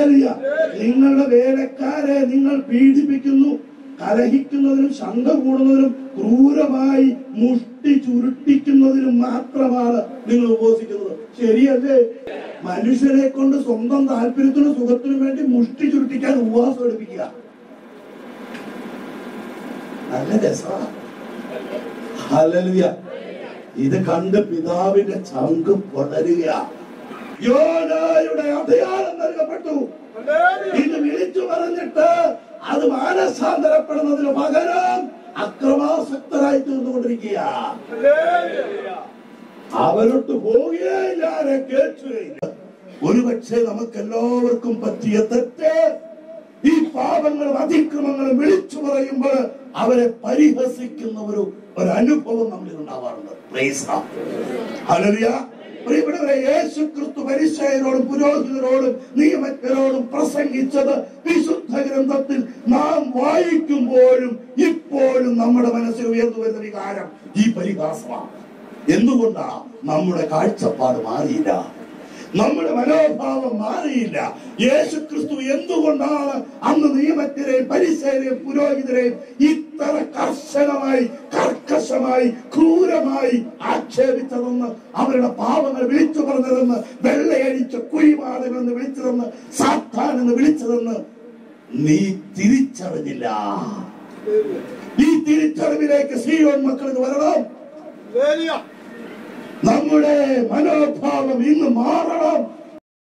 Hallelujah. നിങ്ങളുടെ വേലക്കാരെ നിങ്ങൾ പീഡിപ്പിക്കുന്നു കലഹിക്കുന്നതിനും ശങ്ക കൂടുന്നതിനും ക്രൂരമായി മുഷ്ടി ചുരുട്ടിക്കുന്നതിനും മാത്രമാണ് നിങ്ങൾ ഉപവസിക്കുന്നത് ശരിയല്ലേ മനുഷ്യരെ കൊണ്ട് സ്വന്തം താല്പര്യത്തിനും സുഖത്തിനും വേണ്ടി മുഷ്ടി ചുരുട്ടിക്കാൻ ഉപവാസം എടുപ്പിക്കുക നല്ല രസമാണ് ഹല്ലേലൂയ. ഇത് കണ്ട് പിതാവിന്റെ ചങ്ക് പൊടരുക യോനായുടെ അധികാരം നൽകപ്പെട്ടു ഇത് വിളിച്ചു പറഞ്ഞിട്ട് അത് മാനസാന്തരപ്പെടുന്നതിന് പകരം അക്രമാസക്തരായി തീർന്നുകൊണ്ടിരിക്കുക അവരോട്ട് പോവുകയില്ല ആരെ കേൾക്കുകയില്ല ഒരുപക്ഷെ നമുക്ക് എല്ലാവർക്കും പറ്റിയ തെറ്റ് ഈ പാപങ്ങളും അതിക്രമങ്ങളും വിളിച്ചു പറയുമ്പോൾ അവരെ പരിഹസിക്കുന്ന ഒരു ഒരു അനുഭവം നമ്മളിൽ ഉണ്ടാവാറുണ്ട് Praise God. Hallelujah. പ്രിയപ്പെട്ടവരെ യേശു ക്രിസ്തു പരിശയരോടും പുരോഹിതരോടും നിയമജ്ഞരോടും പ്രസംഗിച്ചത് വിശുദ്ധ ഗ്രന്ഥത്തിൽ നാം വായിക്കുമ്പോഴും ഇപ്പോഴും നമ്മുടെ മനസ്സിൽ ഉയർന്നു വരുന്ന വികാരം ഈ പരിഹാസമാണ് എന്തുകൊണ്ടാ നമ്മുടെ കാഴ്ചപ്പാട് മാറിയില്ല നമ്മുടെ മനോഭാവം മാറിയില്ല യേശു ക്രിസ്തു എന്തുകൊണ്ടാണ് അന്ന് നിയമത്തിനെയും പരിസരെയും പുരോഹിതരെയും ഇത്ര കർശനമായി കർക്കശമായി ക്രൂരമായി ആക്ഷേപിച്ചതെന്ന് അവരുടെ പാവങ്ങൾ വിളിച്ചു പറഞ്ഞതെന്ന് വെള്ളയടിച്ച കുഴിമാടുകളെന്ന് വിളിച്ചതെന്ന് സാത്താൻ എന്ന് വിളിച്ചതെന്ന് നീ തിരിച്ചറിഞ്ഞില്ല ഈ തിരിച്ചറിവിലേക്ക് സീയോൻ മക്കളിന് വരണം നമ്മുടെ മനോഭാവം ഇന്ന് മാറണം